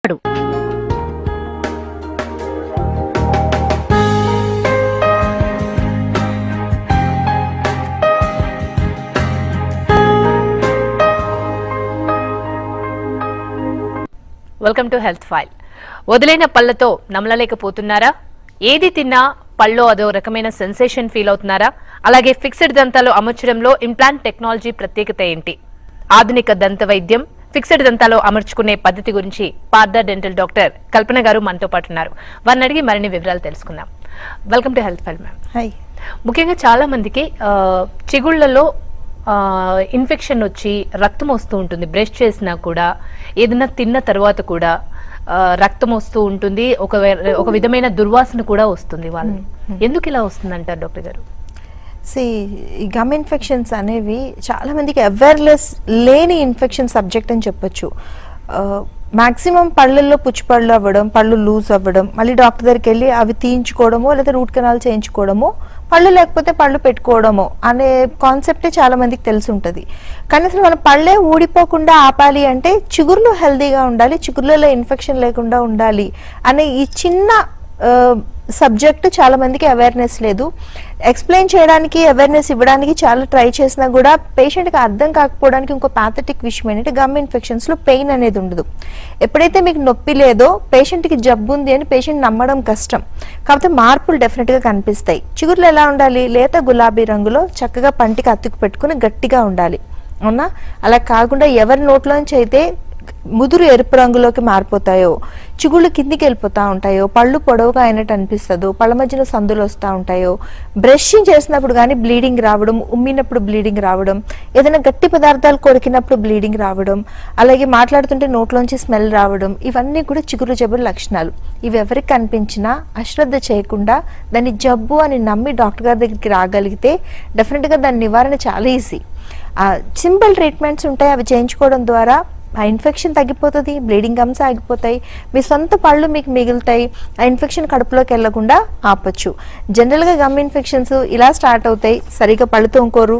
Welcome to health file వదిలేన పళ్ళతో నమలలేకపోతున్నారా ఏది తిన్నా పళ్ళు అదో రకమైన సెన్సేషన్ ఫీల్ అవుతున్నారా అలాగే ఫిక్స్డ్ దంతాలు అమర్చడంలో ఇంప్లాంట్ టెక్నాలజీ ప్రత్యేకత ఏంటి ఆధునిక దంత వైద్యం ఫిక్స్డ్ దంతాలు అమర్చుకునే పద్ధతి గురించి పార్దా డెంటల్ డాక్టర్ కల్పన గారు మనతో పాటు ఉన్నారు వారిని అడిగి మరిన్ని వివరాలు తెలుసుకుందాం welcome to health file ma'am hi ముఖ్యంగా చాలా మందికి ఆ, చిగుళ్ళలో ఇన్ఫెక్షన్ వచ్చి రక్తం వస్తూ ఉంటుంది బ్రష్ చేసినా కూడా ఏదైనా తిన్న తర్వాత కూడా ఆ, రక్తం వస్తూ ఉంటుంది ఒక వే- ఒక విధమైన దుర్వాసన కూడా వస్తుంది వాళ్ళు ఎందుకు ఇలా వస్తుంది అంటారు డాక్టర్ గారు సి ఈ గమ్ ఇన్ఫెక్షన్స్ అనేవి చాలా మందికి అవేర్నెస్ లేని ఇన్ఫెక్షన్ సబ్జెక్ట్ అని చెప్పొచ్చు మాక్సిమం పళ్ళల్లో పుచ్చిపళ్ళు అవ్వడం పళ్ళు లూజ్ అవ్వడం మళ్ళీ డాక్టర్ దగ్గరికి వెళ్ళి అవి తీయించుకోవడమో లేదా రూట్ కెనాల్ చేయించుకోవడమో పళ్ళు లేకపోతే పళ్ళు పెట్టుకోవడమో అనే కాన్సెప్టే చాలా మందికి తెలిసి ఉంటుంది కానీ అసలు మన పళ్ళే ఊడిపోకుండా ఆపాలి అంటే చిగుర్లు హెల్దీగా ఉండాలి చిగుర్లలో ఇన్ఫెక్షన్ లేకుండా ఉండాలి అనే ఈ చిన్న సబ్జెక్ట్ చాలా మందికి అవేర్నెస్ లేదు ఎక్స్ప్లెయిన్ చేయడానికి అవేర్నెస్ ఇవ్వడానికి చాలా ట్రై చేసినా కూడా పేషెంట్కి అర్థం కాకపోవడానికి ఇంకో పాథటిక్ విషయం ఏంటంటే గమ్ ఇన్ఫెక్షన్స్లో పెయిన్ అనేది ఉండదు ఎప్పుడైతే మీకు నొప్పి లేదో పేషెంట్కి జబ్బు ఉంది అని పేషెంట్ నమ్మడం కష్టం కాకపోతే మార్పులు డెఫినెట్గా కనిపిస్తాయి చిగుర్లు ఎలా ఉండాలి లేత గులాబీ రంగులో చక్కగా పంటికి అతుకు పెట్టుకుని గట్టిగా ఉండాలి అవునా అలా కాకుండా ఎవరి నోట్లోంచి అయితే ముదురు ఎరుపు రంగులోకి మారిపోతాయో చిగుళ్ళు కిందికి వెళ్ళిపోతూ ఉంటాయో పళ్ళు పొడవుగా అయినట్టు అనిపిస్తుందో పళ్ళ మధ్యన సందులు వస్తూ ఉంటాయో బ్రషింగ్ చేసినప్పుడు కానీ బ్లీడింగ్ రావడం ఉమ్మినప్పుడు బ్లీడింగ్ రావడం ఏదైనా గట్టి పదార్థాలు కొరికినప్పుడు బ్లీడింగ్ రావడం అలాగే మాట్లాడుతుంటే నోట్లోంచి స్మెల్ రావడం ఇవన్నీ కూడా చిగురు జబ్బు లక్షణాలు ఇవి ఎవరికి కనిపించినా అశ్రద్ధ చేయకుండా దాన్ని జబ్బు అని నమ్మి డాక్టర్ గారి దగ్గరికి రాగలిగితే డెఫినెట్గా దాని నివారణ చాలా ఈజీ సింపుల్ ట్రీట్మెంట్స్ ఉంటాయి అవి చేయించుకోవడం ద్వారా ఆ ఇన్ఫెక్షన్ తగ్గిపోతుంది బ్లీడింగ్ గమ్స్ ఆగిపోతాయి మీ సొంత పళ్ళు మీకు మిగులుతాయి ఆ ఇన్ఫెక్షన్ కడుపులోకి వెళ్లకుండా ఆపొచ్చు జనరల్గా గమ్ ఇన్ఫెక్షన్స్ ఇలా స్టార్ట్ అవుతాయి సరిగా పళ్ళు తోముకోరు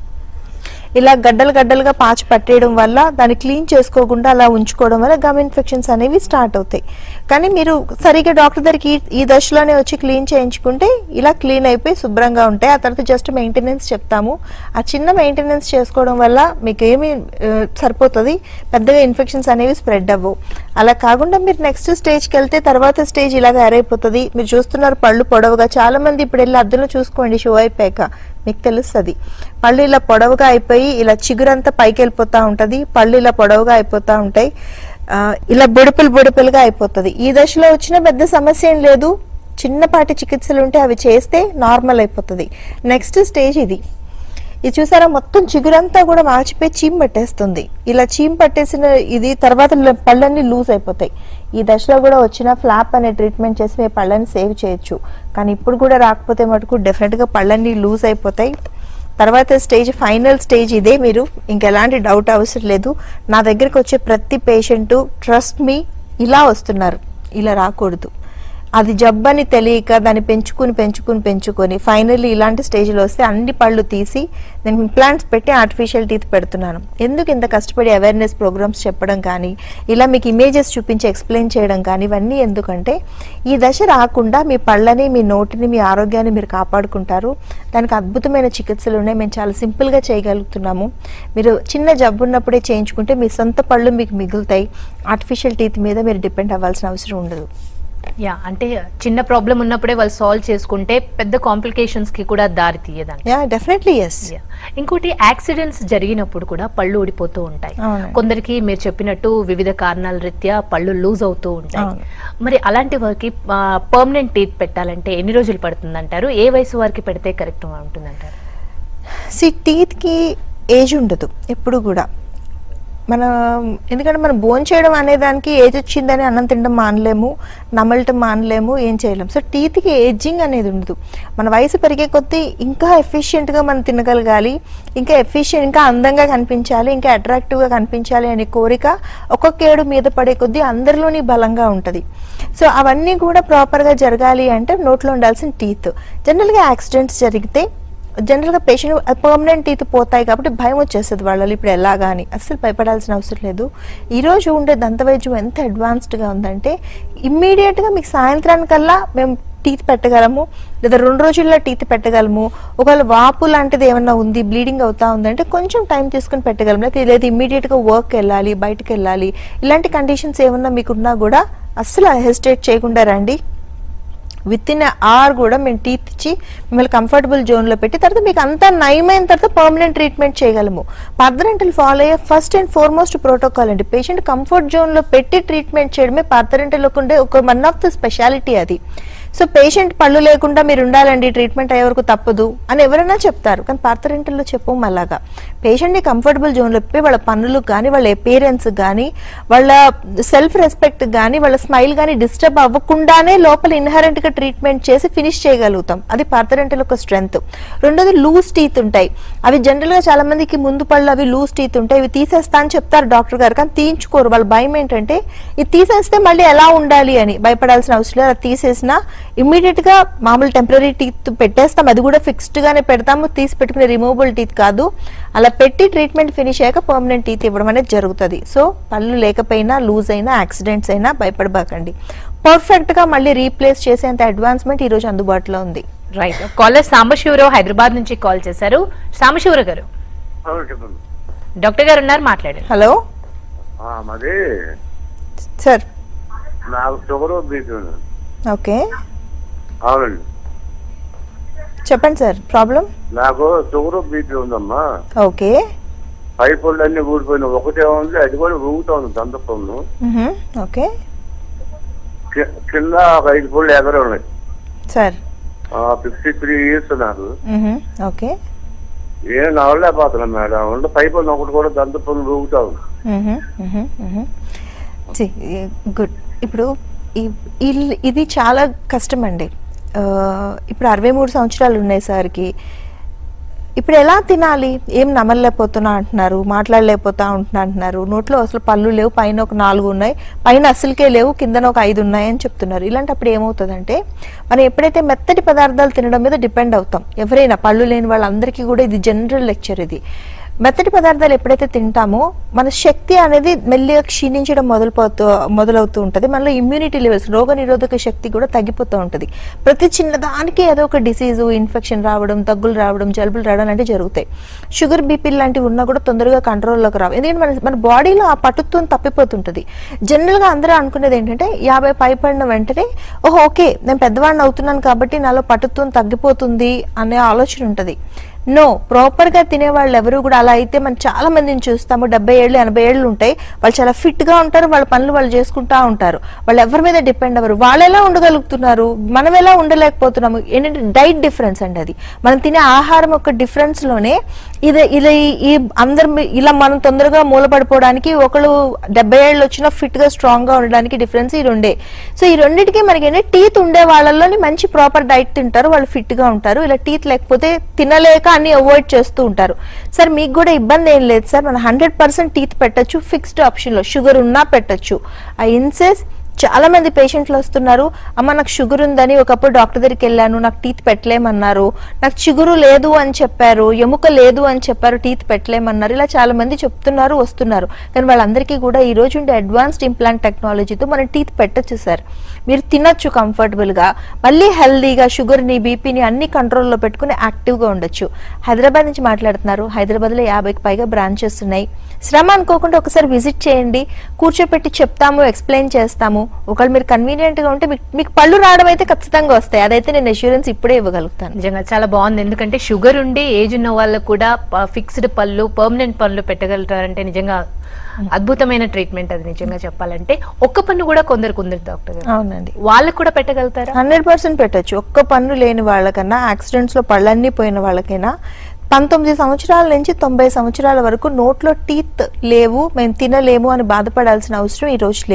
ఇలా గడ్డలు గడ్డలుగా పాచి పట్టేయడం వల్ల దాన్ని క్లీన్ చేసుకోకుండా అలా ఉంచుకోవడం వల్ల గమ్ ఇన్ఫెక్షన్స్ అనేవి స్టార్ట్ అవుతాయి కానీ మీరు సరిగా డాక్టర్ దగ్గరికి ఈ- ఈ దశలోనే వచ్చి క్లీన్ చేయించుకుంటే ఇలా క్లీన్ అయిపోయి శుభ్రంగా ఉంటాయి ఆ తర్వాత జస్ట్ మెయింటెనెన్స్ చెప్తాము ఆ చిన్న మెయింటెనెన్స్ చేసుకోవడం వల్ల మీకు ఏమి ఆ, సరిపోతుంది పెద్దగా ఇన్ఫెక్షన్స్ అనేవి స్ప్రెడ్ అవ్వవు అలా కాకుండా మీరు నెక్స్ట్ స్టేజ్కి వెళ్తే తర్వాత స్టేజ్ ఇలా తయారైపోతుంది మీరు చూస్తున్నారు పళ్ళు పొడవుగా చాలా మంది ఇప్పుడు వెళ్ళి అద్దంలో చూసుకోండి షో అయిపోయాక మీకు తెలుస్తుంది పళ్ళు ఇలా పొడవుగా అయిపోయి ఇలా చిగురంతా పైకి వెళ్ళిపోతూ ఉంటుంది పళ్ళు ఇలా పొడవుగా అయిపోతూ ఉంటాయి ఆ, ఇలా బొడుపులు బొడుపులుగా అయిపోతుంది ఈ దశలో వచ్చిన పెద్ద సమస్య ఏం లేదు చిన్నపాటి చికిత్సలు ఉంటే అవి చేస్తే నార్మల్ అయిపోతుంది నెక్స్ట్ స్టేజ్ ఇది ఇది చూసారా మొత్తం చిగురంతా కూడా మార్చిపోయి చీమ్ పట్టేస్తుంది ఇలా చీమ్ పట్టేసిన ఇది తర్వాత ల- పళ్ళన్నీ లూజ్ అయిపోతాయి ఈ దశలో కూడా వచ్చిన ఫ్లాప్ అనే ట్రీట్మెంట్ చేసి మీ పళ్ళని సేవ్ చేయొచ్చు కానీ ఇప్పుడు కూడా రాకపోతే మటుకు డెఫినెట్గా పళ్ళన్నీ లూజ్ అయిపోతాయి తర్వాత స్టేజ్ ఫైనల్ స్టేజ్ ఇదే మీరు ఇంకెలాంటి డౌట్ అవసరం లేదు నా దగ్గరికి వచ్చే ప్రతి పేషెంట్ ట్రస్ట్ మీ ఇలా వస్తున్నారు ఇలా రాకూడదు అది జబ్బని తెలియక దాన్ని పెంచుకుని పెంచుకుని పెంచుకొని ఫైనల్లీ ఇలాంటి స్టేజ్లో వస్తే అన్ని పళ్ళు తీసి నేను ఇంప్లాంట్స్ పెట్టి ఆర్టిఫిషియల్ టీత్ పెడుతున్నాను ఎందుకు ఇంత కష్టపడి అవేర్నెస్ ప్రోగ్రామ్స్ చెప్పడం కానీ ఇలా మీకు ఇమేజెస్ చూపించి ఎక్స్ప్లెయిన్ చేయడం కానీ ఇవన్నీ ఎందుకంటే ఈ దశ రాకుండా మీ పళ్ళని మీ నోటిని మీ ఆరోగ్యాన్ని మీరు కాపాడుకుంటారు దానికి అద్భుతమైన చికిత్సలు ఉన్నాయి మేము చాలా సింపుల్గా చేయగలుగుతున్నాము మీరు చిన్న జబ్బు ఉన్నప్పుడే చేయించుకుంటే మీ సొంత పళ్ళు మీకు మిగులుతాయి ఆర్టిఫిషియల్ టీత్ మీద మీరు డిపెండ్ అవ్వాల్సిన అవసరం ఉండదు యా అంటే చిన్న ప్రాబ్లం ఉన్నప్పుడే వాళ్ళు సాల్వ్ చేసుకుంటే పెద్ద కాంప్లికేషన్స్ కి కూడా దారి తీయదంట యా డెఫినెట్లీ ఎస్ Yeah. ఇంకోటి యాక్సిడెంట్స్ జరిగినప్పుడు కూడా పళ్ళు ఊడిపోతూ ఉంటాయి అవునండి. కొందరికి మీరు చెప్పినట్టు వివిధ కారణాల రీత్యా పళ్ళు లూజ్ అవుతూ ఉంటాయి అవును. మరి అలాంటి వారికి పర్మనెంట్ టీత్ పెట్టాలంటే ఎన్ని రోజులు పడుతుంది అంటారు ఏ వయసు వారికి పెడితే కరెక్ట్ ఉంటుందంటారు సి టీత్కి ఏజ్ ఉండదు ఎప్పుడు కూడా మన ఎందుకంటే మనం బోన్ చేయడం అనే దానికి ఏజ్ వచ్చిందని అన్నం తినడం మానలేము నమలటం మానలేము ఏం చేయలేము సో టీత్కి ఏజింగ్ అనేది ఉండదు మన వయసు పెరిగే కొద్దీ ఇంకా ఎఫిషియెంట్గా మనం తినగలగాలి ఇంకా ఎఫిషియెంట్ ఇంకా అందంగా కనిపించాలి ఇంకా అట్రాక్టివ్గా కనిపించాలి అనే కోరిక ఒక్కొక్క ఏడు మీద పడే కొద్దీ అందరిలోని బలంగా ఉంటుంది సో అవన్నీ కూడా ప్రాపర్గా జరగాలి అంటే నోట్లో ఉండాల్సిన టీత్ జనరల్గా యాక్సిడెంట్స్ జరిగితే జనరల్గా పేషెంట్ పర్మనెంట్ టీత్ పోతాయి కాబట్టి భయం వచ్చేస్తుంది వాళ్ళు ఇప్పుడు ఎలాగా అని అస్సలు భయపడాల్సిన అవసరం లేదు ఈరోజు ఉండే దంతవైద్యం ఎంత అడ్వాన్స్డ్గా ఉందంటే ఇమ్మీడియట్గా మీకు సాయంత్రానికల్లా మేము టీత్ పెట్టగలము లేదా రెండు రోజుల్లో టీత్ పెట్టగలము ఒకవేళ వాపు లాంటిది ఏమన్నా ఉంది బ్లీడింగ్ అవుతా ఉందంటే కొంచెం టైం తీసుకుని పెట్టగలము లేదా లేదా ఇమ్మీడియట్గా వర్క్ వెళ్ళాలి బయటకు వెళ్ళాలి ఇలాంటి కండిషన్స్ ఏమన్నా మీకున్నా కూడా అస్సలు హెసిటేట్ చేయకుండా రండి విత్ ఇన్ అవర్ కూడా మేము టీత్ ఇచ్చి మిమ్మల్ని కంఫర్టబుల్ జోన్లో పెట్టి తర్వాత మీకు అంతా నయమైన తర్వాత పర్మనెంట్ ట్రీట్మెంట్ చేయగలము పర్దరెంటల్ ఫాలో అయ్యే ఫస్ట్ అండ్ ఫార్మోస్ట్ ప్రోటోకాల్ అండి పేషెంట్ కంఫర్ట్ జోన్లో పెట్టి ట్రీట్మెంట్ చేయడమే పర్దరెంటల్ ఉండే ఒక వన్ ఆఫ్ ద స్పెషాలిటీ అది సో పేషెంట్ పళ్ళు లేకుండా మీరు ఉండాలండి ట్రీట్మెంట్ అయ్యే వరకు తప్పదు అని ఎవరైనా చెప్తారు కానీ పార్థరెంటల్లో చెప్పం అలాగా పేషెంట్ని కంఫర్టబుల్ జోన్లో పెట్టి వాళ్ళ పన్నులకు కానీ వాళ్ళ అపీరెన్స్ కానీ వాళ్ళ సెల్ఫ్ రెస్పెక్ట్ కానీ వాళ్ళ స్మైల్ కానీ డిస్టర్బ్ అవ్వకుండానే లోపల inherent గా ట్రీట్మెంట్ చేసి ఫినిష్ చేయగలుగుతాం అది పార్థరెంటల్ ఒక స్ట్రెంగ్త్ రెండోది లూజ్ టీత్ ఉంటాయి అవి జనరల్గా చాలా మందికి ముందు పళ్ళు అవి లూజ్ టీత్ ఉంటాయి ఇవి తీసేస్తా అని చెప్తారు డాక్టర్ గారు కానీ తీయించుకోరు వాళ్ళ భయం ఏంటంటే ఇది తీసేస్తే మళ్ళీ ఎలా ఉండాలి అని భయపడాల్సిన అవసరం లేదు అది తీసేసినా ఇమ్మీడియట్ గా మామూలు టెంపరీ టీత్ పెట్టేస్తాం అది కూడా ఫిక్స్డ్ గానే పెడతాము తీసి పెట్టుకునే రిమూవబుల్ టీత్ కాదు అలా పెట్టి ట్రీట్మెంట్ ఫినిష్ అయ్యాక పర్మనెంట్ టీత్ ఇవ్వడం అనేది జరుగుతుంది సో పళ్ళు లేకపోయినా లూజ్ అయినా యాక్సిడెంట్స్ అయినా భయపడబాకండి పర్ఫెక్ట్ గా మళ్ళీ రీప్లేస్ చేసేంత అడ్వాన్స్మెంట్ ఈ రోజు అందుబాటులో ఉంది రైట్ కాలర్ సాంబశివరావు హైదరాబాద్ నుంచి కాల్ చేశారు సాంబశివరావు గారు అవును చెప్పండి డాక్టర్ గారు ఉన్నారు మాట్లాడండి హలో ఆ, మరి సార్ నాకు షుగర్ బీపీ ఉంది ఓకే అవునండి చెప్పండి సార్ ప్రాబ్లం నాకు షుగర్ బీపీ ఉందమ్మా ఓకే పై పళ్ళు అన్ని ఊడిపోయినాయి ఒకటే ఉంది అది కూడా ఊగుతా ఉంది దంతపన్ను ఓకే కి- కింద ఒక ఐదు పళ్ళు ఎగరే ఉన్నాయి సార్ ఫిఫ్టీ త్రీ ఇయర్స్ నాకు ఓకే ఏం నవ్వలేకపోతున్నా మేడం ఉండే పై పళ్ళు ఒకటి కూడా దంతపన్ను ఊగుతా ఉంది గుడ్ ఇప్పుడు ఈ- ఇల్- ఇది చాలా కష్టం అండి ఆ, ఇప్పుడు అరవై మూడు సంవత్సరాలు ఉన్నాయి సార్కి ఇప్పుడు ఎలా తినాలి ఏం నమ్మలేకపోతున్నా అంటున్నారు మాట్లాడలేకపోతా ఉంటున్నా అంటున్నారు నోట్లో అసలు పళ్ళు లేవు పైన ఒక నాలుగు ఉన్నాయి పైన అసలుకే లేవు కిందన ఒక ఐదు ఉన్నాయి అని చెప్తున్నారు ఇలాంటప్పుడు ఏమవుతుందంటే మనం ఎప్పుడైతే మెత్తటి పదార్థాలు తినడం మీద డిపెండ్ అవుతాం ఎవరైనా పళ్ళు లేని వాళ్ళందరికీ కూడా ఇది జనరల్ లెక్చర్ ఇది మెత్తటి పదార్థాలు ఎప్పుడైతే తింటామో మన శక్తి అనేది మెల్లిగా క్షీణించడం మొదలుపోతూ మొదలవుతూ ఉంటుంది మనలో ఇమ్యూనిటీ లెవెల్స్ రోగ నిరోధక శక్తి కూడా తగ్గిపోతూ ఉంటుంది ప్రతి చిన్నదానికి ఏదో ఒక డిసీజ్ ఇన్ఫెక్షన్ రావడం దగ్గులు రావడం జలుబులు రావడం లాంటివి జరుగుతాయి షుగర్ బీపీ లాంటివి ఉన్నా కూడా తొందరగా కంట్రోల్లోకి రావు ఎందుకంటే మన మన బాడీలో ఆ పట్టుత్వం తప్పిపోతుంటుంది జనరల్గా అందరూ అనుకునేది ఏంటంటే యాభై పైపడిన వెంటనే ఓహో ఓకే నేను పెద్దవాడిని అవుతున్నాను కాబట్టి నాలో పట్టుత్వం తగ్గిపోతుంది అనే ఆలోచన ఉంటుంది నో ప్రాపర్గా తినేవాళ్ళు ఎవరు కూడా అలా అయితే మనం చాలా మందిని చూస్తాము డెబ్బై ఏళ్ళు ఎనభై ఏళ్ళు ఉంటాయి వాళ్ళు చాలా ఫిట్గా ఉంటారు వాళ్ళ పనులు వాళ్ళు చేసుకుంటా ఉంటారు వాళ్ళు ఎవరి మీద డిపెండ్ అవ్వరు వాళ్ళు ఎలా ఉండగలుగుతున్నారు మనం ఎలా ఉండలేకపోతున్నాము ఏంటంటే డైట్ డిఫరెన్స్ అండి అది మనం తినే ఆహారం యొక్క డిఫరెన్స్లోనే ఇది ఇలా ఈ- ఈ అందరు మీ- ఇలా మనం తొందరగా మూలపడిపోవడానికి ఒకళ్ళు డెబ్బై ఏళ్ళు వచ్చినా ఫిట్గా స్ట్రాంగ్గా ఉండడానికి డిఫరెన్స్ ఈ రెండే సో ఈ రెండింటికి మనకి ఏంటంటే టీత్ ఉండే వాళ్ళలోని మంచి ప్రాపర్ డైట్ తింటారు వాళ్ళు ఫిట్గా ఉంటారు ఇలా టీత్ లేకపోతే తినలేక అన్ని అవాయిడ్ చేస్తూ ఉంటారు సార్ మీకు కూడా ఇబ్బంది ఏం లేదు సార్ మన హండ్రెడ్ పర్సెంట్ టీత్ పెట్టచ్చు ఫిక్స్డ్ ఆప్షన్లో షుగర్ ఉన్నా పెట్టచ్చు ఆ ఇన్సెస్ చాలా మంది పేషెంట్లు వస్తున్నారు అమ్మ నాకు షుగర్ ఉందని ఒకప్పుడు డాక్టర్ దగ్గరికి వెళ్ళాను నాకు టీత్ పెట్టలేమన్నారు నాకు చిగురు లేదు అని చెప్పారు ఎముక లేదు అని చెప్పారు టీత్ పెట్టలేమన్నారు ఇలా చాలా మంది చెప్తున్నారు వస్తున్నారు కానీ వాళ్ళందరికీ కూడా ఈ రోజు ఉండే అడ్వాన్స్డ్ ఇంప్లాంట్ టెక్నాలజీతో మనం టీత్ పెట్టచ్చు సార్ మీరు తినొచ్చు కంఫర్టబుల్గా మళ్ళీ హెల్దీగా షుగర్ని బీపీని అన్ని కంట్రోల్లో పెట్టుకుని యాక్టివ్గా ఉండొచ్చు హైదరాబాద్ నుంచి మాట్లాడుతున్నారు హైదరాబాద్లో యాభైకి పైగా బ్రాంచెస్ ఉన్నాయి శ్రమ అనుకోకుండా ఒకసారి విజిట్ చేయండి కూర్చోపెట్టి చెప్తాము ఎక్స్ప్లెయిన్ చేస్తాము ఒకవేళ మీరు convenient గా ఉంటే మీకు మీకు పళ్ళు రావడం అయితే ఖచ్చితంగా వస్తాయి అదైతే నేను అష్యూరెన్స్ ఇప్పుడే ఇవ్వగలుగుతాను నిజంగా చాలా బాగుంది ఎందుకంటే షుగర్ ఉండి ఏజ్ ఉన్న వాళ్ళకు కూడా ఫిక్స్డ్ పళ్ళు పర్మనెంట్ పళ్ళు పెట్టగలుగుతారంటే నిజంగా అద్భుతమైన ట్రీట్మెంట్ అది నిజంగా చెప్పాలంటే ఒక్క పన్ను కూడా కొందరు కొందరు డాక్టర్ గారు అవునండి వాళ్ళకు కూడా పెట్టగలుగుతారా హండ్రెడ్ పర్సెంట్ పెట్టచ్చు ఒక్క పన్ను లేని వాళ్ళకన్నా యాక్సిడెంట్స్లో పళ్ళన్నీ పోయిన వాళ్ళకైనా పంతొమ్మిది సంవత్సరాల నుంచి తొంభై సంవత్సరాల వరకు నోట్లో టీత్ లేవు మేము తినలేము అని బాధపడాల్సిన అవసరం ఈ రోజు లేవు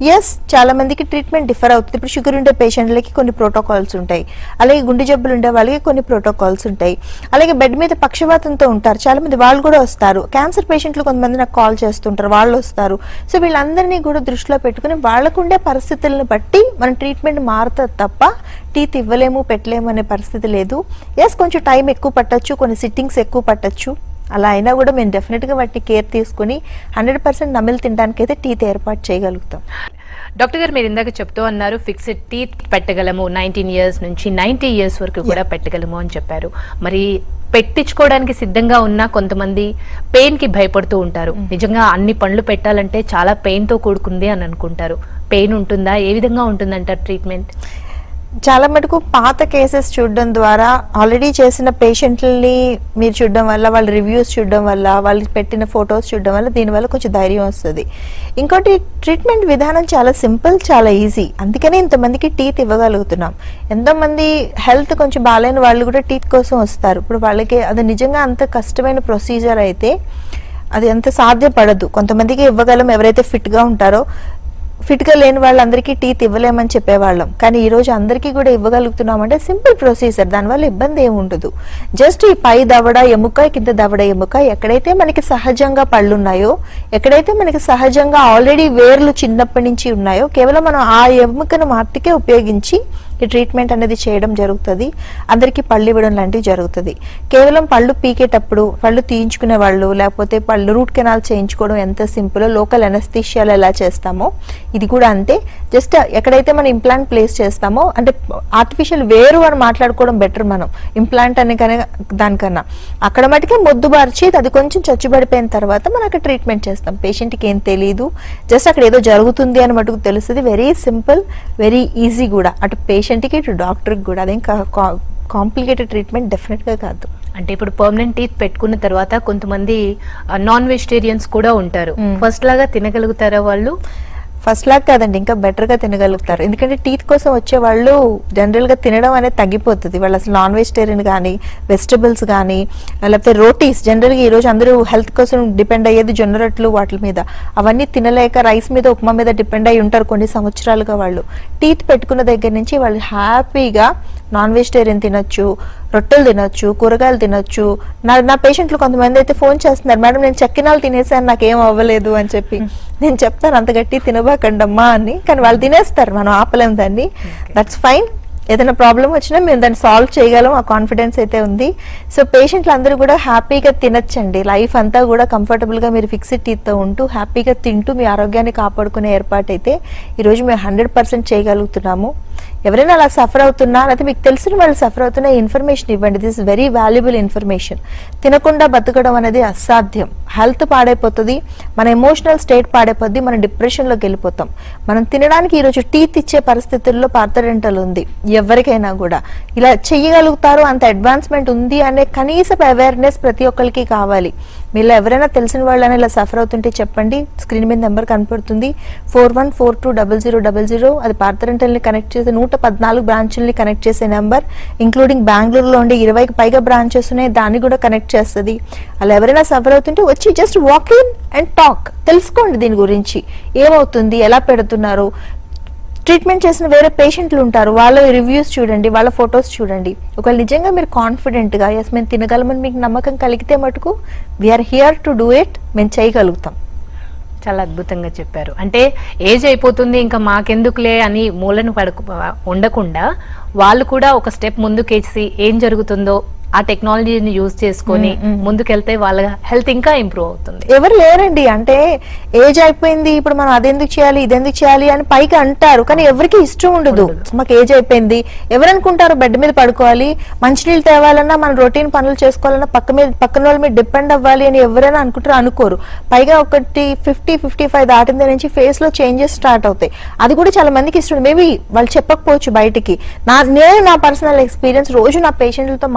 ఎస్ చాలా మందికి ట్రీట్మెంట్ డిఫర్ అవుతుంది ఇప్పుడు షుగర్ ఉండే పేషెంట్లకి కొన్ని ప్రోటోకాల్స్ ఉంటాయి అలాగే గుండె జబ్బులు ఉండే వాళ్ళకి కొన్ని ప్రోటోకాల్స్ ఉంటాయి అలాగే బెడ్ మీద పక్షవాతంతో ఉంటారు చాలా మంది వాళ్ళు కూడా వస్తారు క్యాన్సర్ పేషెంట్లు కొంతమంది నాకు కాల్ చేస్తుంటారు వాళ్ళు వస్తారు సో వీళ్ళందరినీ కూడా దృష్టిలో పెట్టుకుని వాళ్ళకుండే పరిస్థితులను బట్టి మన ట్రీట్మెంట్ మారుతుంది తప్ప టీత్ ఇవ్వలేము పెట్టలేము అనే పరిస్థితి లేదు ఎస్ కొంచెం టైం ఎక్కువ పట్టొచ్చు కొన్ని సిట్టింగ్స్ ఎక్కువ పట్టొచ్చు అలా అయినా కూడా మేము డెఫినెట్గా వాటిని కేర్ తీసుకుని హండ్రెడ్ పర్సెంట్ నమిలి తినడానికి అయితే టీత్ ఏర్పాటు చేయగలుగుతాం డాక్టర్ గారు మీరు ఇందాక చెప్తూ అన్నారు ఫిక్స్డ్ టీత్ పెట్టగలము నైన్టీన్ ఇయర్స్ నుంచి నైన్టీ ఇయర్స్ వరకు కూడా పెట్టగలము అని చెప్పారు మరి పెట్టించుకోవడానికి సిద్ధంగా ఉన్న కొంతమంది పెయిన్ కి భయపడుతూ ఉంటారు నిజంగా అన్ని పనులు పెట్టాలంటే చాలా పెయిన్ తో కూడుకుంది అని అనుకుంటారు పెయిన్ ఉంటుందా ఏ విధంగా ఉంటుందంటారు ట్రీట్మెంట్ చాలా మటుకు పాత కేసెస్ చూడడం ద్వారా ఆల్రెడీ చేసిన పేషెంట్లని మీరు చూడడం వల్ల వాళ్ళ రివ్యూస్ చూడడం వల్ల వాళ్ళు పెట్టిన ఫొటోస్ చూడడం వల్ల దీనివల్ల కొంచెం ధైర్యం వస్తుంది ఇంకోటి ట్రీట్మెంట్ విధానం చాలా సింపుల్ చాలా ఈజీ అందుకనే ఇంతమందికి టీత్ ఇవ్వగలుగుతున్నాం ఎంతోమంది హెల్త్ కొంచెం బాగాలేని వాళ్ళు కూడా టీత్ కోసం వస్తారు ఇప్పుడు వాళ్ళకి అది నిజంగా అంత కష్టమైన ప్రొసీజర్ అయితే అది అంత సాధ్యపడదు కొంతమందికి ఇవ్వగలం ఎవరైతే ఫిట్గా ఉంటారో ఫిట్గా లేని వాళ్ళందరికీ టీత్ ఇవ్వలేమని చెప్పేవాళ్ళం కానీ ఈ రోజు అందరికీ కూడా ఇవ్వగలుగుతున్నామంటే సింపుల్ ప్రొసీజర్ దానివల్ల ఇబ్బంది ఏమి ఉండదు జస్ట్ ఈ పై దవడ ఎముక కింద దవడ ఎముక ఎక్కడైతే మనకి సహజంగా పళ్ళు ఉన్నాయో ఎక్కడైతే మనకి సహజంగా ఆల్రెడీ వేర్లు చిన్నప్పటి నుంచి ఉన్నాయో కేవలం మనం ఆ ఎముకను మాత్రకే ఉపయోగించి ఈ ట్రీట్మెంట్ అనేది చేయడం జరుగుతుంది అందరికీ పళ్ళు ఇవ్వడం లాంటివి జరుగుతుంది కేవలం పళ్ళు పీకేటప్పుడు పళ్ళు తీయించుకునే వాళ్ళు లేకపోతే పళ్ళు రూట్ కెనాల్ చేయించుకోవడం ఎంత సింపుల్ లోకల్ ఎనస్థీషియాలు ఎలా చేస్తామో ఇది కూడా అంతే జస్ట్ ఎక్కడైతే మనం ఇంప్లాంట్ ప్లేస్ చేస్తామో అంటే ఆర్టిఫిషియల్ వేరు అని మాట్లాడుకోవడం బెటర్ మనం ఇంప్లాంట్ అనే కానీ దానికన్నా అక్కడ మటుకే మొద్దు బార్చి అది కొంచెం చచ్చుబడిపోయిన తర్వాత మనం అక్కడ ట్రీట్మెంట్ చేస్తాం పేషెంట్కి ఏం తెలియదు జస్ట్ అక్కడ ఏదో జరుగుతుంది అని మటుకు తెలుస్తుంది వెరీ సింపుల్ వెరీ ఈజీ కూడా అటు పేషెంట్కి ఇటు డాక్టర్కి కూడా అదేం కాంప్లికేటెడ్ ట్రీట్మెంట్ డెఫినెట్గా కాదు అంటే ఇప్పుడు పర్మనెంట్ టీత్ పెట్టుకున్న తర్వాత కొంతమంది నాన్ వెజిటేరియన్స్ కూడా ఉంటారు మ్మ్. ఫస్ట్ లాగా తినగలుగుతారా వాళ్ళు ఫస్ట్ లాగ్ కాదండి ఇంకా better గా తినగలుగుతారు ఎందుకంటే టీత్ కోసం వచ్చే వాళ్ళు general గా తినడం అనేది తగ్గిపోతుంది వాళ్ళు అసలు నాన్ వెజిటేరియన్ కానీ వెజిటబుల్స్ కానీ లేకపోతే రోటీస్ జనరల్గా ఈరోజు అందరూ హెల్త్ కోసం డిపెండ్ అయ్యేది జొన్న రొట్టెలు వాటి మీద అవన్నీ తినలేక రైస్ మీద ఉప్మా మీద డిపెండ్ అయి ఉంటారు కొన్ని సంవత్సరాలుగా వాళ్ళు టీత్ పెట్టుకున్న దగ్గర నుంచి వాళ్ళు హ్యాపీగా నాన్ వెజిటేరియన్ తినొచ్చు రొట్టెలు తినొచ్చు కూరగాయలు తినొచ్చు నా నా పేషెంట్లు కొంతమంది అయితే ఫోన్ చేస్తున్నారు మేడం నేను చక్కినాలు తినేసాను నాకేం అవ్వలేదు అని చెప్పి నేను చెప్తాను అంత గట్టి తినబాకండమ్మా అని కానీ వాళ్ళు తినేస్తారు మనం ఆపలేం దాన్ని దట్స్ ఫైన్ ఏదైనా ప్రాబ్లం వచ్చినా మేము దాన్ని సాల్వ్ చేయగలం ఆ కాన్ఫిడెన్స్ అయితే ఉంది సో పేషెంట్లు అందరూ కూడా హ్యాపీగా తినచ్చండి లైఫ్ అంతా కూడా కంఫర్టబుల్గా మీరు ఫిక్స్డ్ టీత్తో ఉంటూ హ్యాపీగా తింటూ మీ ఆరోగ్యాన్ని కాపాడుకునే ఏర్పాటు అయితే ఈరోజు మేము హండ్రెడ్ పర్సెంట్ చేయగలుగుతున్నాము ఎవరైనా అలా సఫర్ అవుతున్నా లేకపోతే మీకు తెలిసిన వాళ్ళు సఫర్ అవుతున్న ఇన్ఫర్మేషన్ ఇవ్వండి దిస్ వెరీ వాల్యుబుల్ ఇన్ఫర్మేషన్ తినకుండా బతకడం అనేది అసాధ్యం హెల్త్ పాడైపోతుంది మన ఎమోషనల్ స్టేట్ పాడైపోద్ది మనం డిప్రెషన్లోకి వెళ్ళిపోతాం మనం తినడానికి ఈరోజు టీత్ ఇచ్చే పరిస్థితుల్లో పార్థడెంటల్ ఉంది ఎవరికైనా కూడా ఇలా చెయ్యగలుగుతారు అంత అడ్వాన్స్మెంట్ ఉంది అనే కనీసపు అవేర్నెస్ ప్రతి ఒక్కరికి కావాలి మీలో ఎవరైనా తెలిసిన వాళ్ళని ఇలా సఫర్ అవుతుంటే చెప్పండి స్క్రీన్ మీద నెంబర్ కనపడుతుంది four one four two double zero double zero అది పార్థరెంటల్ని కనెక్ట్ చేసే నూట పద్నాలుగు బ్రాంచుల్ని కనెక్ట్ చేసే నెంబర్ ఇంక్లూడింగ్ బెంగళూరులో ఉండే ఇరవైకి పైగా బ్రాంచెస్ ఉన్నాయి దాన్ని కూడా కనెక్ట్ చేస్తుంది అలా ఎవరైనా సఫర్ అవుతుంటే వచ్చి just walk in and talk తెలుసుకోండి దీని గురించి ఏమవుతుంది ఎలా పెడుతున్నారు ట్రీట్మెంట్ చేసిన వేరే పేషెంట్లు ఉంటారు వాళ్ళ రివ్యూస్ చూడండి వాళ్ళ ఫొటోస్ చూడండి ఒకవేళ నిజంగా మీరు కాన్ఫిడెంట్గా ఎస్ మేము తినగలమని మీకు నమ్మకం కలిగితే మటుకు we're here to do it మేము చేయగలుగుతాం చాలా అద్భుతంగా చెప్పారు అంటే ఏజ్ అయిపోతుంది ఇంకా మాకెందుకులే అని మూలను పడకు ఉండకుండా వాళ్ళు కూడా ఒక స్టెప్ ముందుకేసి ఏం జరుగుతుందో ఆ టెక్నాలజీని యూజ్ చేసుకొని ముందుకెళ్తే వాళ్ళ హెల్త్ ఇంకా ఇంప్రూవ్ అవుతుంది ఎవరు లేరండి అంటే ఏజ్ అయిపోయింది ఇప్పుడు మనం అదెందుకు చేయాలి ఇదెందుకు చేయాలి అని పైకి అంటారు కానీ ఎవరికి ఇష్టం ఉండదు మాకు ఏజ్ అయిపోయింది ఎవరు అనుకుంటారు బెడ్ మీద పడుకోవాలి మంచినీళ్ళు తేవాలన్నా మన రొటీన్ పనులు చేసుకోవాలన్నా పక్క మీద పక్కన వాళ్ళ మీద డిపెండ్ అవ్వాలి అని ఎవరైనా అనుకుంటారు అనుకోరు పైగా ఒకటి ఫిఫ్టీ ఫిఫ్టీ ఫైవ్ దాటిన నుంచి ఫేస్ లో చేంజెస్ స్టార్ట్ అవుతాయి అది కూడా చాలా మందికి ఇష్టం మేబీ వాళ్ళు చెప్పకపోవచ్చు బయటికి నా నేను నా పర్సనల్ ఎక్స్పీరియన్స్ రోజు నా పేషెంట్లతో మాట్లాడితే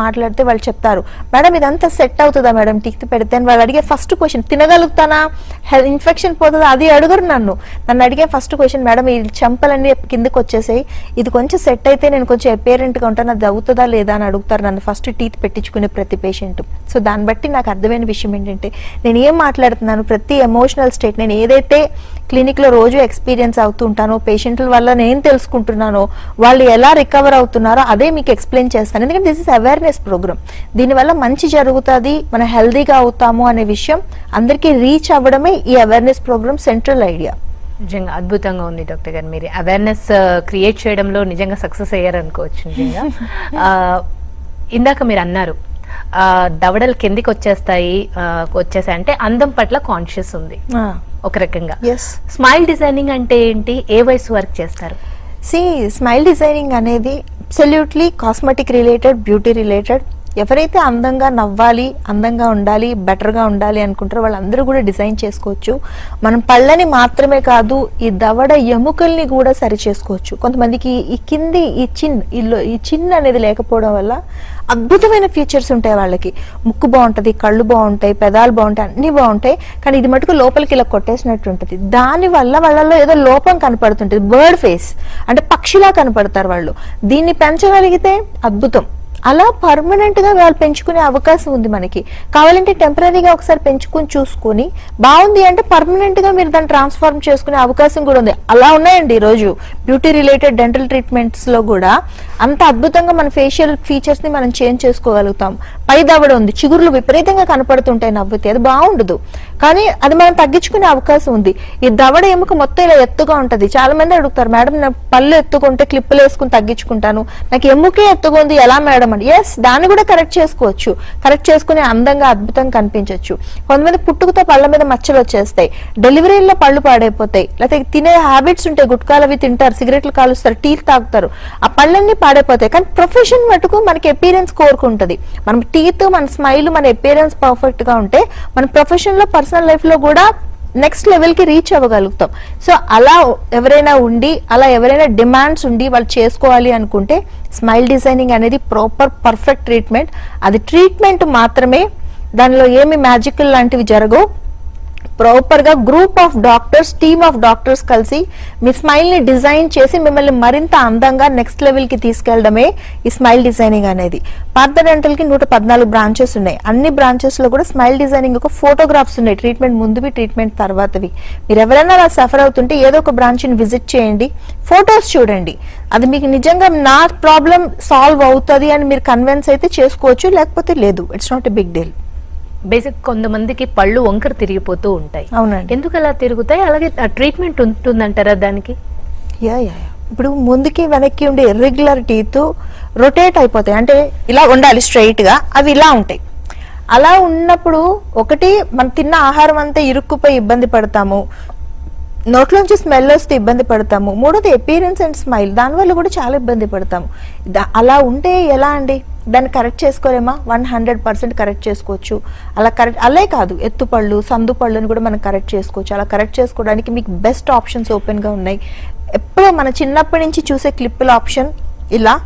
వాళ్ళు చెప్తారు మేడం ఇదంతా సెట్ అవుతుందా మేడం టీత్ పెడితే అని వాళ్ళు అడిగే ఫస్ట్ క్వశ్చన్ తినగలుగుతానా హెల్ ఇన్ఫెక్షన్ పోతుందా అది అడుగురు నన్ను నన్ను అడిగే ఫస్ట్ క్వశ్చన్ మేడం ఈ చెంపలన్నీ కిందకి వచ్చేసాయి ఇది కొంచెం సెట్ అయితే నేను కొంచెం apparent గా ఉంటాను అది అవుతుందా లేదా అని అడుగుతారు నన్ను ఫస్ట్ టీత్ పెట్టించుకునే ప్రతి పేషెంట్ సో దాన్ని బట్టి నాకు అర్థమైన విషయం ఏంటంటే నేను ఏం మాట్లాడుతున్నాను ప్రతి ఎమోషనల్ స్టేట్ నేను ఏదైతే క్లినిక్లో రోజు ఎక్స్పీరియన్స్ అవుతుంటానో పేషెంట్ల వల్ల నేను తెలుసుకుంటున్నానో వాళ్ళు ఎలా రికవర్ అవుతున్నారో అదే మీకు ఎక్స్ప్లెయిన్ చేస్తాను ఎందుకంటే దిస్ ఇస్ అవేర్నెస్ ప్రోగ్రామ్ దీనివల్ల మంచి జరుగుతుంది మనం హెల్దీగా అవుతాము అనే విషయం అందరికీ రీచ్ అవ్వడమే ఈ అవేర్నెస్ ప్రోగ్రామ్ సెంట్రల్ ఐడియా నిజంగా అద్భుతంగా ఉంది డాక్టర్ గారు మీరు అవేర్నెస్ క్రియేట్ చేయడంలో నిజంగా సక్సెస్ అయ్యారు అనుకోవచ్చు నిజంగా ఆ, ఇందాక మీరు అన్నారు ఆ, దవడలు కిందికి వచ్చేస్తాయి ఆ, వచ్చేసాయి అంటే అందం పట్ల కాన్షియస్ ఉంది ఒక రకంగా ఎస్ స్మైల్ డిజైనింగ్ అంటే ఏంటి ఏ వయసు వరకు చేస్తారు సి స్మైల్ డిజైనింగ్ అనేది absolutely cosmetic related beauty related ఎవరైతే అందంగా నవ్వాలి అందంగా ఉండాలి బెటర్గా ఉండాలి అనుకుంటారో వాళ్ళందరూ కూడా డిజైన్ చేసుకోవచ్చు మనం పళ్ళని మాత్రమే కాదు ఈ దవడ ఎముకల్ని కూడా సరి చేసుకోవచ్చు కొంతమందికి ఈ కింది ఈ చిన్ ఈ లో- ఈ చిన్ అనేది లేకపోవడం వల్ల అద్భుతమైన ఫీచర్స్ ఉంటాయి వాళ్ళకి ముక్కు బాగుంటుంది కళ్ళు బాగుంటాయి పెదాలు బాగుంటాయి అన్నీ బాగుంటాయి కానీ ఇది మటుకు లోపలికి ఇలా కొట్టేసినట్టు ఉంటుంది దానివల్ల వాళ్ళలో ఏదో లోపం కనపడుతుంటుంది బర్డ్ ఫేస్ అంటే పక్షిలా కనపడతారు వాళ్ళు దీన్ని పెంచగలిగితే అద్భుతం అలా పర్మనెంట్ గా వాళ్ళు పెంచుకునే అవకాశం ఉంది మనకి కావాలంటే టెంపరీగా ఒకసారి పెంచుకుని చూసుకొని బాగుంది అంటే పర్మనెంట్ గా మీరు దాన్ని ట్రాన్స్ఫార్మ్ చేసుకునే అవకాశం కూడా ఉంది అలా ఉన్నాయండి ఈ రోజు బ్యూటీ రిలేటెడ్ డెంటల్ ట్రీట్మెంట్స్ లో కూడా అంత అద్భుతంగా మన ఫేషియల్ ఫీచర్స్ ని మనం చేంజ్ చేసుకోగలుగుతాం పై దవడ ఉంది చిగుర్లు విపరీతంగా కనపడుతుంటాయి నవ్వుతే అది బాగుండదు కానీ అది మనం తగ్గించుకునే అవకాశం ఉంది ఈ దవడ ఎముక మొత్తం ఇలా ఎత్తుగా ఉంటది చాలా మంది అడుగుతారు మేడం నా పళ్ళు ఎత్తుకుంటే క్లిప్పులు వేసుకుని తగ్గించుకుంటాను నాకు ఎముకే ఎత్తుగా ఉంది ఎలా మేడం అని ఎస్ దాన్ని కూడా కరెక్ట్ చేసుకోవచ్చు కరెక్ట్ చేసుకుని అందంగా అద్భుతంగా కనిపించవచ్చు కొంతమంది పుట్టుకతో పళ్ళ మీద మచ్చలు వచ్చేస్తాయి డెలివరీలో పళ్ళు పాడైపోతాయి లేకపోతే తినే హ్యాబిట్స్ ఉంటాయి గుట్కాలు అవి తింటారు సిగరెట్లు కాలుస్తారు టీ తాగుతారు ఆ పళ్ళన్నీ పాడైపోతాయి కానీ ప్రొఫెషన్ మటుకు మనకి అపీరెన్స్ కోరుకుంటది మనం టీత్ మన స్మైల్ మన అపీరెన్స్ పర్ఫెక్ట్ గా ఉంటే మన ప్రొఫెషన్ లో పర్సనల్ లైఫ్ లో కూడా నెక్స్ట్ లెవెల్ కి రీచ్ అవ్వగలుగుతాం సో అలా ఎవరైనా ఉండి అలా ఎవరైనా డిమాండ్స్ ఉండి వాళ్ళు చేసుకోవాలి అనుకుంటే స్మైల్ డిజైనింగ్ అనేది ప్రాపర్ పర్ఫెక్ట్ ట్రీట్మెంట్ అది ట్రీట్మెంట్ మాత్రమే దానిలో ఏమి మ్యాజికల్ లాంటివి జరగవు ప్రాపర్ గా group of doctors team of doctors కలిసి మీ స్మైల్ ని డిజైన్ చేసి మిమ్మల్ని మరింత అందంగా నెక్స్ట్ లెవెల్ కి తీసుకెళ్లడమే ఈ స్మైల్ డిజైనింగ్ అనేది పార్థ డెంటల్ కి నూట పద్నాలుగు బ్రాంచెస్ ఉన్నాయి అన్ని బ్రాంచెస్ లో కూడా స్మైల్ డిజైనింగ్ ఒక ఫోటోగ్రాఫ్స్ ఉన్నాయి ట్రీట్మెంట్ ముందువి ట్రీట్మెంట్ తర్వాతవి మీరు ఎవరైనా అలా సఫర్ అవుతుంటే ఏదో ఒక బ్రాంచ్ ని విజిట్ చేయండి ఫొటోస్ చూడండి అది మీకు నిజంగా నా ప్రాబ్లం సాల్వ్ అవుతుంది అని మీరు కన్విన్స్ అయితే చేసుకోవచ్చు లేకపోతే లేదు it's not a big deal basic కొంతమందికి పళ్ళు వంకర తిరిగిపోతూ ఉంటాయి అవునండి ఎందుకు అలా తిరుగుతాయి అలాగే ట్రీట్మెంట్ ఉంటుందంటారా దానికి యా యా యా. ఇప్పుడు ముందుకి వెనక్కి ఉండే ఇర్రెగ్యులర్ టీత్ రొటేట్ అయిపోతాయి అంటే ఇలా ఉండాలి straight గా అవి ఇలా ఉంటాయి అలా ఉన్నప్పుడు ఒకటి మనం తిన్న ఆహారం అంతా ఇరుక్కుపోయి ఇబ్బంది పడతాము నోట్లోంచి స్మెల్ వస్తే ఇబ్బంది పడతాము మూడోది అపీరెన్స్ అండ్ స్మైల్ దానివల్ల కూడా చాలా ఇబ్బంది పడతాము దా- అలా ఉంటే ఎలా అండి దాన్ని కరెక్ట్ చేసుకోలేమా వన్ హండ్రెడ్ పర్సెంట్ కరెక్ట్ చేసుకోవచ్చు అలా కరెక్ట్ అలే కాదు ఎత్తుపళ్ళు సందు పళ్ళుని కూడా మనం కరెక్ట్ చేసుకోవచ్చు అలా కరెక్ట్ చేసుకోవడానికి మీకు బెస్ట్ ఆప్షన్స్ ఓపెన్గా ఉన్నాయి ఎప్పుడో మన చిన్నప్పటి నుంచి చూసే క్లిప్పుల ఆప్షన్ ఇలా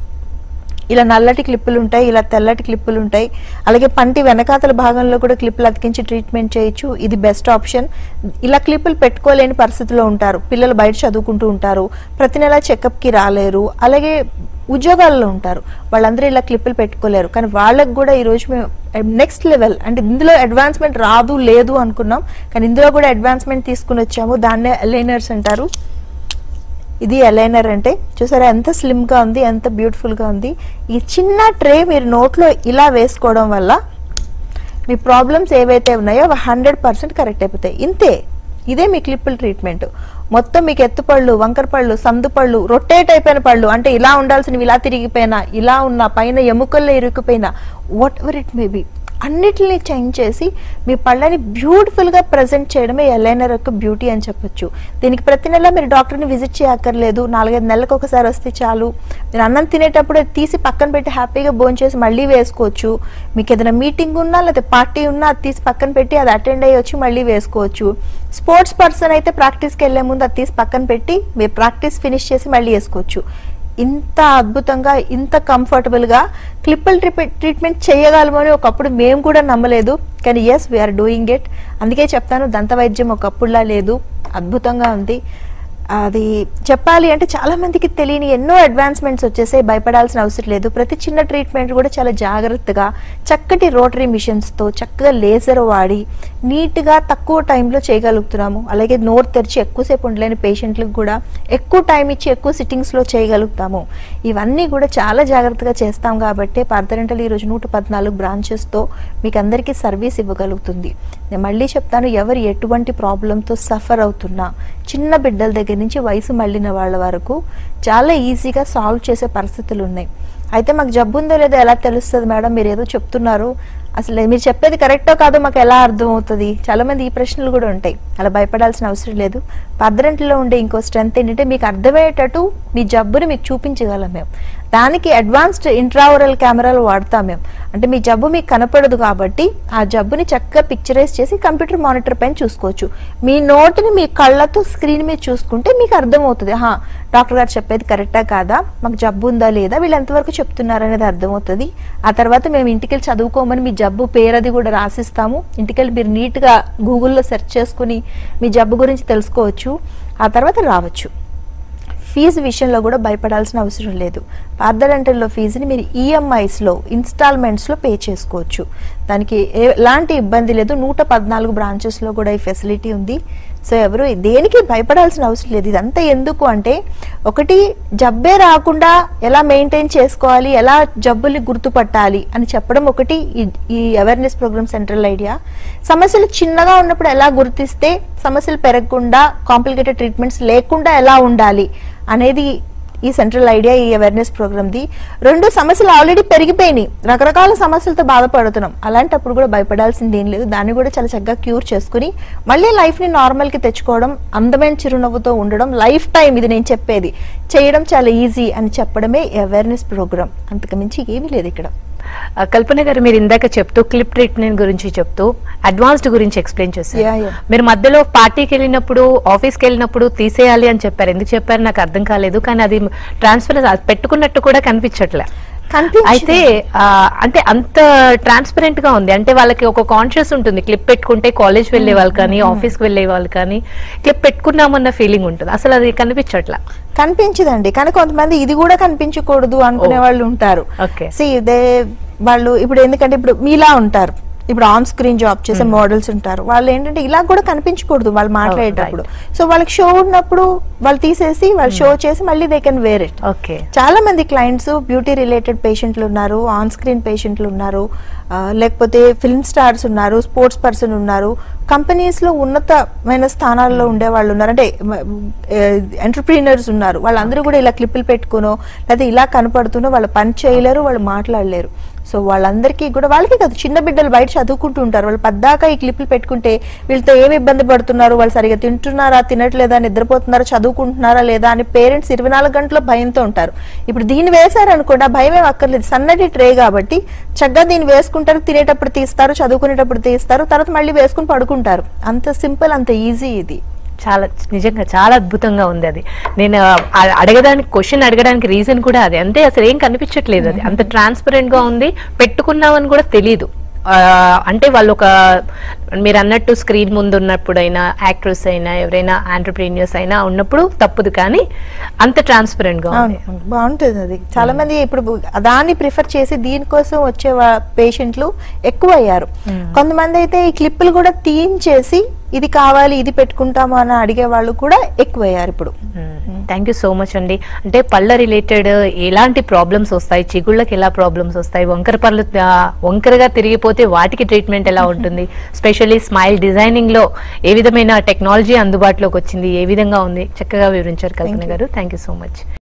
ఇలా నల్లటి క్లిప్పులు ఉంటాయి ఇలా తెల్లటి క్లిప్పులు ఉంటాయి అలాగే పంటి వెనకాతల భాగంలో కూడా క్లిప్పులు అతికించి ట్రీట్మెంట్ చేయొచ్చు ఇది బెస్ట్ ఆప్షన్ ఇలా క్లిప్పులు పెట్టుకోలేని పరిస్థితిలో ఉంటారు పిల్లలు బయట చదువుకుంటూ ఉంటారు ప్రతి నెల చెకప్కి రాలేరు అలాగే ఉద్యోగాల్లో ఉంటారు వాళ్ళందరూ ఇలా క్లిప్పులు పెట్టుకోలేరు కానీ వాళ్ళకి కూడా ఈరోజు మేము నెక్స్ట్ లెవెల్ అంటే ఇందులో అడ్వాన్స్మెంట్ రాదు లేదు అనుకున్నాం కానీ ఇందులో కూడా అడ్వాన్స్మెంట్ తీసుకుని వచ్చాము దాన్నే అలైనర్స్ అంటారు ఇది అలైనర్ అంటే చూసారా ఎంత స్లిమ్ గా ఉంది ఎంత బ్యూటిఫుల్ గా ఉంది ఈ చిన్న ట్రే మీరు నోట్లో ఇలా వేసుకోవడం వల్ల మీ ప్రాబ్లమ్స్ ఏవైతే ఉన్నాయో అవి హండ్రెడ్ పర్సెంట్ కరెక్ట్ అయిపోతాయి ఇంతే ఇదే మీ క్లిప్పుల ట్రీట్మెంట్ మొత్తం మీకు ఎత్తుపళ్ళు వంకర పళ్ళు సందు పళ్ళు రొటేట్ అయిపోయిన పళ్ళు అంటే ఇలా ఉండాల్సినవి ఇలా తిరిగిపోయినా ఇలా ఉన్న పైన ఎముకల్లో ఇరుక్కుపోయినా whatever it may be అన్నిటిని చేంజ్ చేసి మీ పళ్ళని బ్యూటిఫుల్గా ప్రజెంట్ చేయడమే ఎలైనర్ యొక్క బ్యూటీ అని చెప్పొచ్చు దీనికి ప్రతి నెల మీరు డాక్టర్ని విజిట్ చేయక్కర్లేదు నాలుగైదు నెలలకు ఒకసారి వస్తే చాలు మీరు అన్నం తినేటప్పుడు అది తీసి పక్కన పెట్టి హ్యాపీగా భోజనం చేసి మళ్ళీ వేసుకోవచ్చు మీకు ఏదైనా మీటింగ్ ఉన్నా లేకపోతే పార్టీ ఉన్నా అది తీసి పక్కన పెట్టి అది అటెండ్ అయ్యి వచ్చి మళ్ళీ వేసుకోవచ్చు స్పోర్ట్స్ పర్సన్ అయితే ప్రాక్టీస్కి వెళ్ళే ముందు అది తీసి పక్కన పెట్టి మీరు ప్రాక్టీస్ ఫినిష్ చేసి మళ్ళీ వేసుకోవచ్చు ఇంత అద్భుతంగా ఇంత కంఫర్టబుల్ గా క్లిప్పుల్ ట్రీట్మెంట్ చేయగలమని ఒకప్పుడు మేము కూడా నమ్మలేదు కానీ ఎస్ వీఆర్ డూయింగ్ ఇట్ అందుకే చెప్తాను దంత వైద్యం ఒకప్పుడులా లేదు అద్భుతంగా ఉంది అది చెప్పాలి అంటే చాలా మందికి తెలియని ఎన్నో అడ్వాన్స్మెంట్స్ వచ్చేసాయి భయపడాల్సిన అవసరం లేదు ప్రతి చిన్న ట్రీట్మెంట్ కూడా చాలా జాగ్రత్తగా చక్కటి రోటరీ మిషన్స్తో చక్కగా లేజర్ వాడి నీట్గా తక్కువ టైంలో చేయగలుగుతున్నాము అలాగే నోరు తెరిచి ఎక్కువసేపు ఉండలేని పేషెంట్లకు కూడా ఎక్కువ టైం ఇచ్చి ఎక్కువ సిట్టింగ్స్లో చేయగలుగుతాము ఇవన్నీ కూడా చాలా జాగ్రత్తగా చేస్తాం కాబట్టి పార్థరెంటల్ ఈరోజు నూట పద్నాలుగు బ్రాంచెస్తో మీకు అందరికీ సర్వీస్ ఇవ్వగలుగుతుంది నేను మళ్ళీ చెప్తాను ఎవరు ఎటువంటి ప్రాబ్లంతో సఫర్ అవుతున్నా చిన్న బిడ్డల దగ్గర నుంచి వయసు మళ్ళిన వాళ్ళ వరకు చాలా ఈజీగా సాల్వ్ చేసే పరిస్థితులు ఉన్నాయి అయితే మాకు జబ్బు ఉందో లేదో ఎలా తెలుస్తుంది మేడం మీరు ఏదో చెప్తున్నారు అసలు మీరు చెప్పేది కరెక్టో కాదో మాకు ఎలా అర్థం అవుతుంది చాలా మంది ఈ ప్రశ్నలు కూడా ఉంటాయి అలా భయపడాల్సిన అవసరం లేదు పద్దరింటిలో ఉండే ఇంకో స్ట్రెంత్ ఏంటంటే మీకు అర్థమయ్యేటట్టు మీ జబ్బుని మీకు చూపించగలం మేము దానికి అడ్వాన్స్డ్ ఇంట్రావరల్ కెమెరాలు వాడతాం మేము అంటే మీ జబ్బు మీకు కనపడదు కాబట్టి ఆ జబ్బుని చక్కగా పిక్చరైజ్ చేసి కంప్యూటర్ మానిటర్ పైన చూసుకోవచ్చు మీ నోటిని మీ కళ్ళతో స్క్రీన్ మీద చూసుకుంటే మీకు అర్థమవుతుంది హా డాక్టర్ గారు చెప్పేది కరెక్టా కాదా మాకు జబ్బు ఉందా లేదా వీళ్ళు ఎంతవరకు చెప్తున్నారు అనేది అర్థమవుతుంది ఆ తర్వాత మేము ఇంటికెళ్ళి చదువుకోమని మీ జబ్బు పేరు అది కూడా రాసిస్తాము ఇంటికెళ్ళి మీరు నీట్గా గూగుల్లో సెర్చ్ చేసుకుని మీ జబ్బు గురించి తెలుసుకోవచ్చు ఆ తర్వాత రావచ్చు ఫీజు విషయంలో కూడా భయపడాల్సిన అవసరం లేదు పార్థడెంటల్లో ఫీజుని మీరు ఈఎంఐస్లో ఇన్స్టాల్మెంట్స్లో పే చేసుకోవచ్చు దానికి ఏ- ఎలాంటి ఇబ్బంది లేదు నూట పద్నాలుగు బ్రాంచెస్లో కూడా ఈ ఫెసిలిటీ ఉంది సో ఎవరు దేనికి భయపడాల్సిన అవసరం లేదు ఇదంతా ఎందుకు అంటే ఒకటి జబ్బే రాకుండా ఎలా మెయింటైన్ చేసుకోవాలి ఎలా జబ్బుల్ని గుర్తుపట్టాలి అని చెప్పడం ఒకటి ఈ- ఈ అవేర్నెస్ ప్రోగ్రామ్ సెంట్రల్ ఐడియా సమస్యలు చిన్నగా ఉన్నప్పుడు ఎలా గుర్తిస్తే సమస్యలు పెరగకుండా కాంప్లికేటెడ్ ట్రీట్మెంట్స్ లేకుండా ఎలా ఉండాలి అనేది ఈ సెంట్రల్ ఐడియా ఈ అవేర్నెస్ ప్రోగ్రామ్ది రెండు సమస్యలు ఆల్రెడీ పెరిగిపోయినాయి రకరకాల సమస్యలతో బాధపడుతున్నాం అలాంటప్పుడు కూడా భయపడాల్సింది ఏం లేదు దాన్ని కూడా చాలా చక్కగా క్యూర్ చేసుకుని మళ్ళీ లైఫ్ని నార్మల్కి తెచ్చుకోవడం అందమైన చిరునవ్వుతో ఉండడం లైఫ్ టైం ఇది నేను చెప్పేది చేయడం చాలా ఈజీ అని చెప్పడమే అవేర్నెస్ ప్రోగ్రామ్ అంతకుమించి ఏమీ లేదు ఇక్కడ ఆ, కల్పన గారు మీరు ఇందాక చెప్తూ క్లిప్ ట్రీట్మెంట్ గురించి చెప్తూ అడ్వాన్స్డ్ గురించి ఎక్స్ప్లెయిన్ Yeah, చేశారు yeah. మీరు మధ్యలో పార్టీకి వెళ్ళినప్పుడు ఆఫీస్కి వెళ్ళినప్పుడు తీసేయాలి అని చెప్పారు ఎందుకు చెప్పారు నాకు అర్థం కాలేదు కానీ అది ట్రాన్స్ఫర్ పెట్టుకున్నట్టు కూడా కనిపించట్లే కనిపించింది. అయితే ఆ, అంటే అంత ట్రాన్స్పరెంట్ గా ఉంది అంటే వాళ్ళకి ఒక కాన్షియస్ ఉంటుంది క్లిప్ పెట్టుకుంటే కాలేజ్ వెళ్ళే వాళ్ళు కానీ ఆఫీస్ కి వెళ్ళే వాళ్ళు కానీ క్లిప్ పెట్టుకున్నామన్న ఫీలింగ్ ఉంటుంది అసలు అది కనిపించట్లా కనిపించదండి కానీ కొంతమంది ఇది కూడా కనిపించకూడదు అనుకునే Oh. వాళ్ళు ఉంటారు Okay. See, దే వాళ్ళు ఇప్పుడు ఎందుకంటే ఇప్పుడు మీలా ఉంటారు ఇప్పుడు ఆన్ స్క్రీన్ జాబ్ చేసే మోడల్స్ ఉంటారు వాళ్ళు ఏంటంటే ఇలా కూడా కనిపించకూడదు వాళ్ళు మాట్లాడేటప్పుడు సో వాళ్ళకి షో ఉన్నప్పుడు వాళ్ళు తీసేసి వాళ్ళు షో చేసి మళ్ళీ they can wear it okay చాలా మంది క్లయింట్స్ బ్యూటీ రిలేటెడ్ పేషెంట్లు ఉన్నారు ఆన్ స్క్రీన్ పేషెంట్లు ఉన్నారు ఆ, లేకపోతే ఫిల్మ్ స్టార్స్ ఉన్నారు స్పోర్ట్స్ పర్సన్ ఉన్నారు కంపెనీస్ లో ఉన్నతమైన స్థానాల్లో ఉండే వాళ్ళు ఉన్నారు అంటే ఎంటర్ప్రీనర్స్ ఉన్నారు వాళ్ళందరూ కూడా ఇలా క్లిప్పులు పెట్టుకునో లేదా ఇలా కనపడుతునో వాళ్ళు పని చేయలేరు వాళ్ళు మాట్లాడలేరు సో వాళ్ళందరికీ కూడా వాళ్ళకి కాదు చిన్న బిడ్డలు బయట చదువుకుంటూ ఉంటారు వాళ్ళు పద్దాక ఈ క్లిప్పులు పెట్టుకుంటే వీళ్ళతో ఏమి ఇబ్బంది పడుతున్నారు వాళ్ళు సరిగా తింటున్నారా తినట్లేదా నిద్రపోతున్నారా చదువుకుంటున్నారా లేదా అని పేరెంట్స్ ఇరవై నాలుగు గంటల భయంతో ఉంటారు ఇప్పుడు దీన్ని వేశారనుకోండి ఆ భయం ఏం అక్కర్లేదు సన్నటి ట్రే కాబట్టి చక్కగా దీన్ని వేసుకుంటారు తినేటప్పుడు తీస్తారు చదువుకునేటప్పుడు తీస్తారు తర్వాత మళ్ళీ వేసుకుని పడుకుంటారు అంత సింపుల్ అంత ఈజీ ఇది చాలా నిజంగా చాలా అద్భుతంగా ఉంది అది నేను ఆ, అడగడానికి క్వశ్చన్ అడగడానికి రీజన్ కూడా అది అంతే అసలు ఏం కనిపించట్లేదు అది అంత ట్రాన్స్పరెంట్ గా ఉంది పెట్టుకున్నామని కూడా తెలియదు ఆ, అంటే వాళ్ళు ఒక మీరు అన్నట్టు స్క్రీన్ ముందు ఉన్నప్పుడైనా యాక్ట్రెస్ అయినా ఎవరైనా ఆంటర్ప్రీనియర్స్ అయినా ఉన్నప్పుడు తప్పదు కానీ అంత ట్రాన్స్పరెంట్ గా ఉంది అవును, బాగుంటుంది అది చాలా మంది ఇప్పుడు దాన్ని ప్రిఫర్ చేసి దీనికోసం వచ్చే పేషెంట్లు ఎక్కువ అయ్యారు కొంతమంది అయితే ఈ క్లిప్పులు కూడా తీయించేసి ఇది కావాలి ఇది పెట్టుకుంటాము అని అడిగే వాళ్ళు కూడా ఎక్కువ అయ్యారు ఇప్పుడు థ్యాంక్ యూ సో మచ్ అండి అంటే పళ్ళ రిలేటెడ్ ఎలాంటి ప్రాబ్లమ్స్ వస్తాయి చిగుళ్ళకి ఎలా ప్రాబ్లమ్స్ వస్తాయి వంకర పళ్ళు ఆ, వంకరగా తిరిగిపోతే వాటికి ట్రీట్మెంట్ ఎలా ఉంటుంది స్పెషల్లీ స్మైల్ డిజైనింగ్ లో ఏ విధమైన టెక్నాలజీ అందుబాటులోకి వచ్చింది ఏ విధంగా ఉంది చక్కగా వివరించారు కల్పన గారు థ్యాంక్ యూ సో మచ్